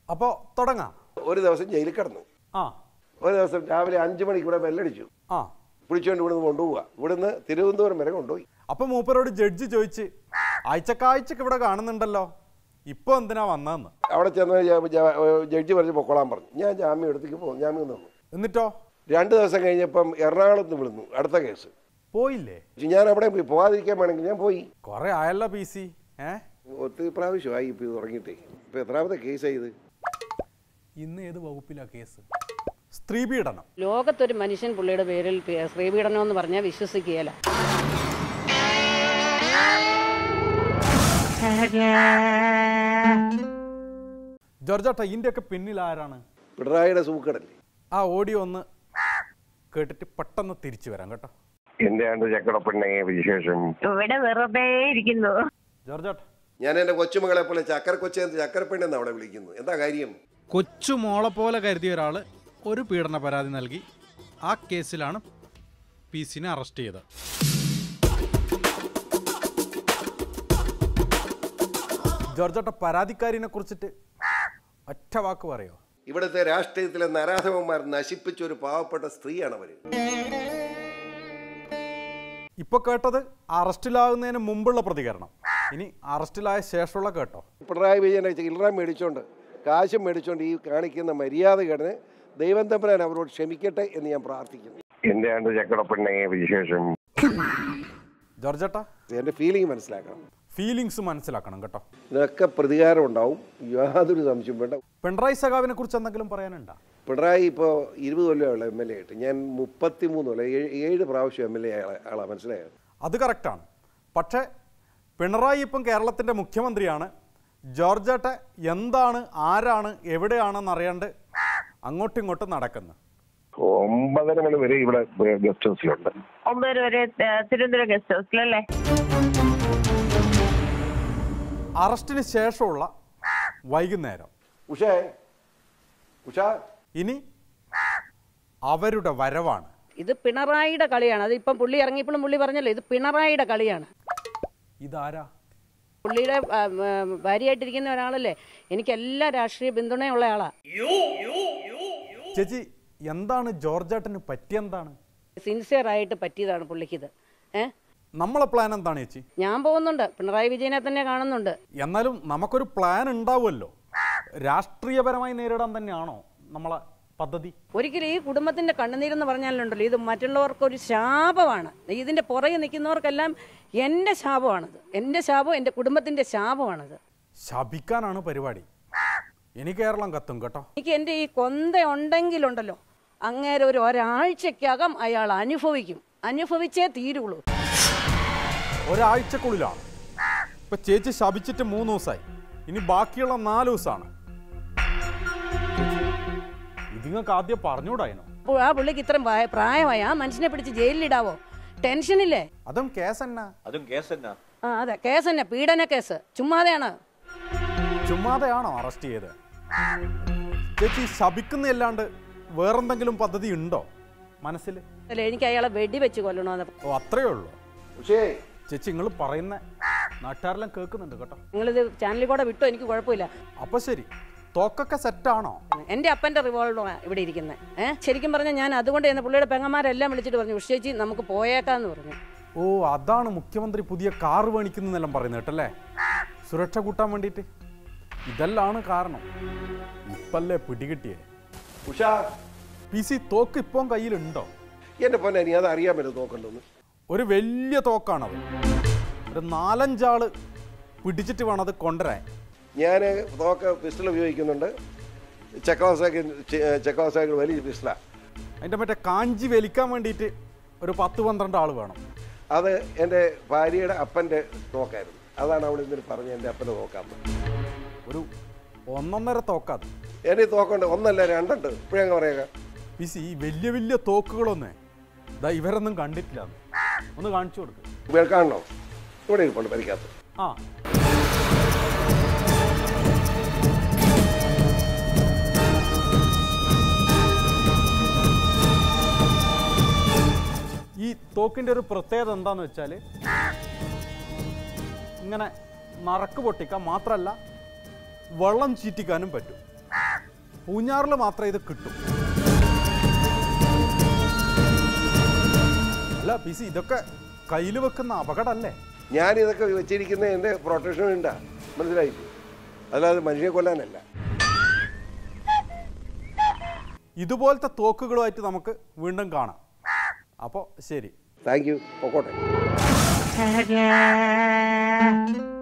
അപ്പോൾ തുടങ്ങാം ഒരു ദിവസം ജയിലിൽ കിടന്നു ആ ഒരു ദിവസം രാവിലെ അഞ്ച് മണിക്ക് ഇവിടെ ബെല്ലടിച്ചു ആ പിടിച്ചുകൊണ്ട് ഇവിടുന്ന് കൊണ്ടുപോവുക ഇവിടുന്ന് തിരുവനന്തപുരം വരെ കൊണ്ടുപോയി അപ്പം മൂപ്പരോട് ജഡ്ജി ചോദിച്ച് ആഴ്ചക്കാഴ്ചക്ക് ഇവിടെ കാണുന്നുണ്ടല്ലോ ഇപ്പോൾ എന്തിനാ വന്നതെന്ന് അവിടെ ചെന്ന് ജ- ജ- ജഡ്ജി പറഞ്ഞ് പൊക്കോളാൻ പറഞ്ഞു ഞാൻ ജാമ്യം എടുത്തേക്ക് പോകും ജാമ്യം തന്നു എന്നിട്ടോ രണ്ട് ദിവസം കഴിഞ്ഞപ്പം എറണാകുളത്ത് നിന്ന് വിളിന്നു അടുത്ത കേസ് പോയില്ലേ ഞാൻ അവിടെ പോയി പോകാതിരിക്കാൻ വേണമെങ്കിൽ ഞാൻ പോയി കുറേ ആയല്ലോ പി സി ഏ ഒത്തിരി പ്രാവശ്യമായി ഇപ്പോൾ ഇത് തുടങ്ങിയിട്ടേ ഇപ്പോൾ എത്രാമത്തെ കേസാണ് ഇത് ഇന്ന് ഏത് വകുപ്പിലാ കേസ് സ്ത്രീ പീഡനം ലോകത്തൊരു മനുഷ്യൻ പുള്ളിയുടെ പേരിൽ പി- സ്ത്രീപീഡനം എന്ന് പറഞ്ഞാൽ വിശ്വസിക്കുകയില്ല ജോർജാട്ട ഇതിൻ്റെയൊക്കെ പിന്നിൽ ആരാണ് പിണറായിയുടെ സൂക്കടല്ലേ ആ ഓഡിയോ ഒന്ന് കേട്ടിട്ട് പെട്ടെന്ന് തിരിച്ചു വരാം കേട്ടോ എന്താണ് ചക്കടപ്പെണ്ണേ വിശേഷം ഇവിടെ വെറുതെ ഇരിക്കുന്നു ജോർജാട്ട ഞാൻ എൻ്റെ കൊച്ചുമകളെ പോലെ ചക്കര കൊച്ചെന്ന് ചക്കരപ്പെണ്ണെന്ന് അവിടെ വിളിക്കുന്നു എന്താ കാര്യം കൊച്ചു മോളെ പോലെ കരുതിയ ഒരാൾ ഒരു പീഡന പരാതി നൽകി ആ കേസിലാണ് പി സിനെ അറസ്റ്റ് ചെയ്തത് ജോർജാട്ട പരാതിക്കാരിനെ കുറിച്ചിട്ട് ഒറ്റ വാക്ക് പറയോ ഇവിടുത്തെ രാഷ്ട്രീയത്തിലെ നരാധവന്മാർ നശിപ്പിച്ച ഒരു പാവപ്പെട്ട സ്ത്രീയാണ് അവർ ഇപ്പൊ കേട്ടത് അറസ്റ്റിലാകുന്നതിന് മുമ്പുള്ള പ്രതികരണം ഇനി അറസ്റ്റിലായ ശേഷമുള്ള കേട്ടോ പിണറായി വിജയനെ ചില്ലറ മേടിച്ചോണ്ട് കാശും മേടിച്ചോണ്ട് ഈ കാണിക്കുന്ന മര്യാദകേടിന് ദൈവം തമ്പുരാൻ അവരോട് ക്ഷമിക്കട്ടെ എന്ന് ഞാൻ പ്രാർത്ഥിക്കുന്നു എന്താണ് ചക്കടപ്പെണ്ണേ വിശേഷം ജോർജേട്ട എൻ്റെ ഫീലിംഗ് മനസ്സിലാക്കണം ഫീലിങ്സ് മനസ്സിലാക്കണം കേട്ടോ ഇതിനൊക്കെ പ്രതികാരം ഉണ്ടാവും യാതൊരു സംശയം വേണ്ട പിണറായി സഖാവിനെ കുറിച്ച് എന്തെങ്കിലും പറയാനുണ്ടോ പിണറായി ഇപ്പോൾ ഇരുപത് കൊല്ലമുള്ള എം എൽ എ ആയിട്ട് ഞാൻ മുപ്പത്തി മൂന്ന് കൊല്ലം ഏഴ് ഏഴ് പ്രാവശ്യം എം എൽ എ ആളാണ് മനസ്സിലായത് അത് കറക്റ്റാണ് പക്ഷേ പിണറായി ഇപ്പം കേരളത്തിൻ്റെ മുഖ്യമന്ത്രിയാണ് ജോർജേട്ട എന്താണ് ആരാണ് എവിടെയാണെന്ന് അറിയാണ്ട് അങ്ങോട്ടും ഇങ്ങോട്ടും നടക്കുന്നത് ഒമ്പതര മണി വരെ ഇവിടെ ഗസ്റ്റ് ഹൗസിലുണ്ട് ഒമ്പത് വരെ ഏഹ്, തിരുവനന്തപുരം ഗസ്റ്റ് ഹൗസിലല്ലേ അറസ്റ്റിന് ശേഷമുള്ള വൈകുന്നേരം ഉഷേ ഉഷ ഇനി അവരുടെ വരവാണ് ഇത് പിണറായിയുടെ കളിയാണ് അത് ഇപ്പം പുള്ളി ഇറങ്ങിയപ്പോഴും പുള്ളി പറഞ്ഞല്ലോ ഇത് പിണറായിയുടെ കളിയാണ് ഇതാരാ പുള്ളിയുടെ ആ, ആ, ഭാര്യയായിട്ടിരിക്കുന്ന ഒരാളല്ലേ എനിക്ക് എല്ലാ രാഷ്ട്രീയ പിന്തുണയുള്ള ആളാ ചേച്ചി എന്താണ് ജോർജേട്ടന് പറ്റിയെന്താണ് സിൻസിയർ ആയിട്ട് പറ്റിയതാണ് പുള്ളിക്കിത് ഏ നമ്മളെ പ്ലാൻ എന്താണ് ചേച്ചി ഞാൻ പോകുന്നുണ്ട് പിണറായി വിജയനെ തന്നെ കാണുന്നുണ്ട് എന്നാലും നമുക്കൊരു പ്ലാൻ ഉണ്ടാവുമല്ലോ രാഷ്ട്രീയപരമായി നേരിടാൻ തന്നെയാണോ നമ്മളെ പദ്ധതി ഒരിക്കലും ഈ കുടുംബത്തിന്റെ കണ്ണുനീരെന്ന് പറഞ്ഞാലുണ്ടല്ലോ ഇത് മറ്റുള്ളവർക്കൊരു ശാപമാണ് ഇതിന്റെ പുറകെ നിൽക്കുന്നവർക്കെല്ലാം എൻ്റെ ശാപമാണിത് എൻ്റെ ശാപം എൻ്റെ കുടുംബത്തിന്റെ ശാപമാണിത് ശപിക്കാനാണ് പരിപാടി ഇനി കേരളം കത്തും കേട്ടോ എനിക്ക് എൻ്റെ ഈ കൊന്ത ഉണ്ടെങ്കിലുണ്ടല്ലോ അങ്ങേരെ ഒരു ഒരാഴ്ചക്കകം അയാൾ അനുഭവിക്കും അനുഭവിച്ചേ തീരുള്ളൂ ഒരാഴ്ചക്കുള്ളിലാണ് ഇപ്പൊ ചേച്ചി ശപിച്ചിട്ട് മൂന്ന് ദിവസമായി ഇനി ബാക്കിയുള്ള നാല് ദിവസമാണ് ഇതിങ്ങൾക്ക് ആദ്യം പറഞ്ഞുകൂടായിനോ അപ്പോൾ ആ പുള്ളിക്ക് ഇത്രയും പ്രായ- പ്രായമായി ആ മനുഷ്യനെ പിടിച്ച് ജയിലിലിടാവോ ടെൻഷനില്ലേ അതും കേസ് എന്നാ അതും കേസ് എന്നാ ആ അതെ കേസ് തന്നെ പീഡന കേസ് ചുമ്മാതെയാണ് ചുമ്മാതെയാണോ അറസ്റ്റ് ചെയ്ത് ചേച്ചി ശപിക്കുന്നതല്ലാണ്ട് വേറെന്തെങ്കിലും പദ്ധതി ഉണ്ടോ മനസ്സിൽ അല്ല എനിക്ക് അയാളെ വെടിവെച്ച് കൊല്ലണമെന്ന് ഓ അത്രയേ ഉള്ളൂ ഉഷേ ചേച്ചി നിങ്ങൾ പറയുന്ന നാട്ടുകാരെല്ലാം കേൾക്കുന്നുണ്ട് കേട്ടോ നിങ്ങളിത് ചാനലിൽ കൂടെ വിട്ടോ എനിക്ക് കുഴപ്പമില്ല അപ്പൊ ശരി തോക്കൊക്കെ സെറ്റാണോ എൻ്റെ അപ്പൻ്റെ റിവോൾവറാണ് ഇവിടെ ഇരിക്കുന്നത് ഏഹ് ശരിക്കും പറഞ്ഞാൽ ഞാൻ അതുകൊണ്ട് തന്നെ പുള്ളിയുടെ പെങ്ങന്മാരെല്ലാം വിളിച്ചിട്ട് പറഞ്ഞു ഉഷേച്ചി നമുക്ക് പോയേക്കാന്ന് പറഞ്ഞു ഓ അതാണ് മുഖ്യമന്ത്രി പുതിയ കാറ് മേടിക്കുന്നെല്ലാം പറയുന്നത് കേട്ടല്ലേ സുരക്ഷ കൂട്ടാൻ വേണ്ടിയിട്ട് ഇതെല്ലാണ് കാരണം ഇപ്പല്ലേ പിടികിട്ടിയേ ഉഷ പി സി തോക്ക് ഇപ്പം കയ്യിലുണ്ടോ എൻ്റെ പൊന്നെ നീ അത് അറിയാൻ പറ്റും നോക്കണ്ടെന്ന് ഒരു വലിയ തോക്കാണത് ഒരു നാലഞ്ചാള് പിടിച്ചിട്ട് വേണം അത് കൊണ്ടുവരാൻ ഞാൻ തോക്ക് പിസ്റ്റൾ ഉപയോഗിക്കുന്നുണ്ട് ചെക്കോസാക്കി ചെക്കോസാക്കി വലിയ പിസ്റ്റളാണ് അതിൻ്റെ മറ്റേ കാഞ്ചി വലിക്കാൻ വേണ്ടിയിട്ട് ഒരു പത്ത് പന്ത്രണ്ട് ആൾ വേണം അത് എൻ്റെ ഭാര്യയുടെ അപ്പൻ്റെ തോക്കായിരുന്നു അതാണ് അവിടെ ഇന്നലെ പറഞ്ഞ് എൻ്റെ അപ്പൻ്റെ തോക്കാന്ന് ഒരു ഒന്നൊന്നര തോക്കാത് എൻ്റെ ഈ തോക്കുണ്ട് ഒന്നല്ല രണ്ടുണ്ട് ഇപ്പോഴങ്ങ് പറയാം പി സി ഈ വലിയ വലിയ തോക്കുകളൊന്നേ ഇതാ ഇവരൊന്നും കണ്ടിട്ടില്ല ഒന്ന് കാണിച്ചു കൊടുക്ക് ഇവിടെ കാണണോ ഇവിടെ ഇരിപ്പുണ്ട് പരിക്കകത്ത് ആ ഈ തോക്കിൻ്റെ ഒരു പ്രത്യേകത എന്താന്ന് വെച്ചാൽ ഇങ്ങനെ നറക്ക് പൊട്ടിക്കാൻ മാത്രമല്ല വെള്ളം ചീറ്റിക്കാനും പറ്റും പൂഞ്ഞാറിൽ മാത്രമേ ഇത് കിട്ടൂ അല്ല പി സി ഇതൊക്കെ കയ്യിൽ വെക്കുന്ന അപകടമല്ലേ ഞാൻ ഇതൊക്കെ വെച്ചിരിക്കുന്ന എൻ്റെ പ്രൊട്ടക്ഷൻ ഉണ്ടാ മനസ്സിലായി അല്ലാതെ മനുഷ്യനെ കൊല്ലാനല്ല ഇതുപോലത്തെ തോക്കുകളുമായിട്ട് നമുക്ക് വീണ്ടും കാണാം അപ്പോൾ ശരി താങ്ക് യു പൊക്കോട്ടെ